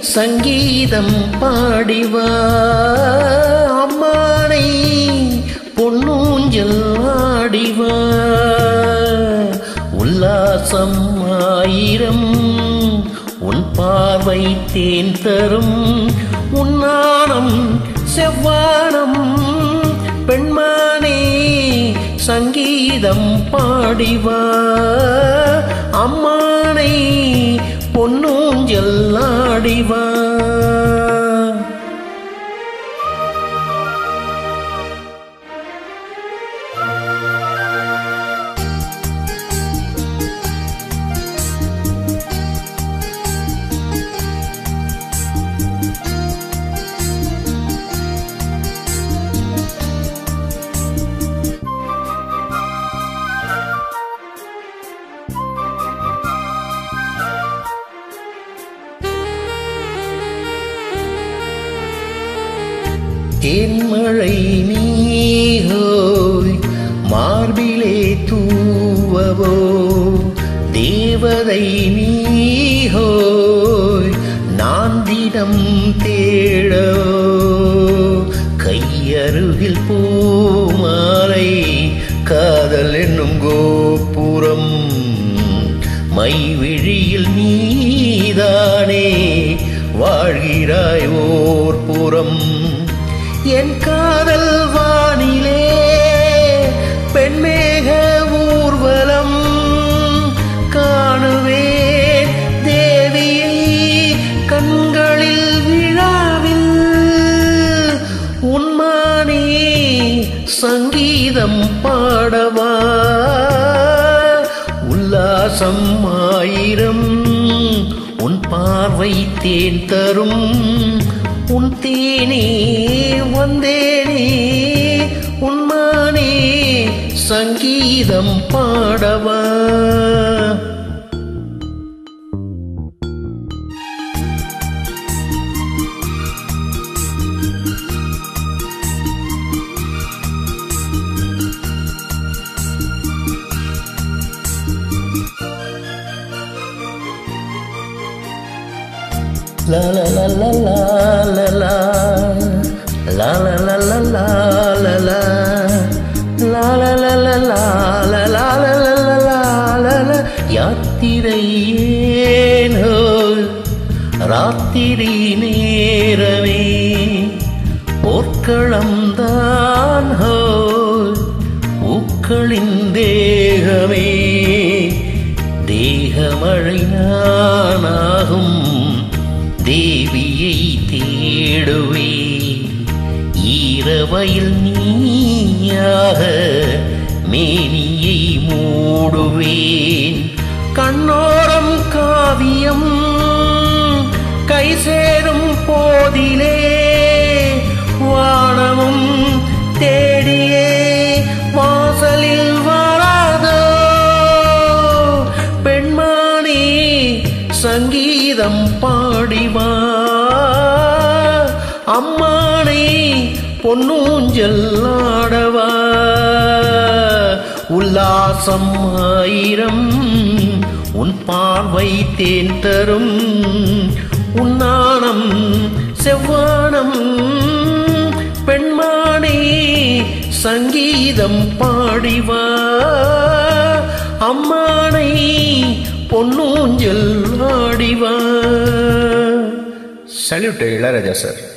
சங்கீதம் பாடிவா அம்மானை பொன்னூஞ்சல் ஆடிவா உல்லாசம் ஆயிரம் உன் பார்வை தேன் தரும் உன்னானம் செவ்வானம் பெண்மானே சங்கீதம் பாடிவா அம்மானை பொன்னூஞ்சல் ஆடிவா தேன்மழை நீஹோய் மார்பிலே தூவவோ தேவதை நீஹோய் நான் தினம் தேடவோ கையருகில் பூமாலை காதல் என்னும் கோபுரம் மைவிழியில் நீதானே வாழ்கிறாய் ஓர் புறம் என் காதல் வானிலே பெண்மேக ஊர்வலம் காணுவேன் தேவியை கண்களில் விழாவில் உன்மானே சங்கீதம் பாடவா உல்லாசம் ஆயிரம் உன் பார்வை தேன் தரும் உன் தேனே வந்தேனே உன்மானே சங்கீதம் பாடவா La la la la la la la La la la la la la la La la la la la la la la la la la la la யாத்திரை ஏனோ ராத்திரி நேரமே போர்க்களம் தான் ஹோ பூக்களின் தேகமே தேகமழை நானாகும் தேவியை தேடுவே ஈரவயில் நீயாக மேனியை மூடுவேன் கண்ணோரம் காவியம் கை சேரும் போதிலே வானமும் தேடியே வாசலில் வராதோ பெண்மானே சங்கீதம் பாடிவா அம்மானை பொன்னூஞ்சல் ஆடவா உல்லாசம் ஆயிரம் உன் பார்வை தேன் தரும் உன்னானம் செவ்வானம் பெண்மானே சங்கீதம் பாடிவா அம்மானை பொன்னூஞ்சல் ஆடிவா சல்யூட் இளையராஜா சார்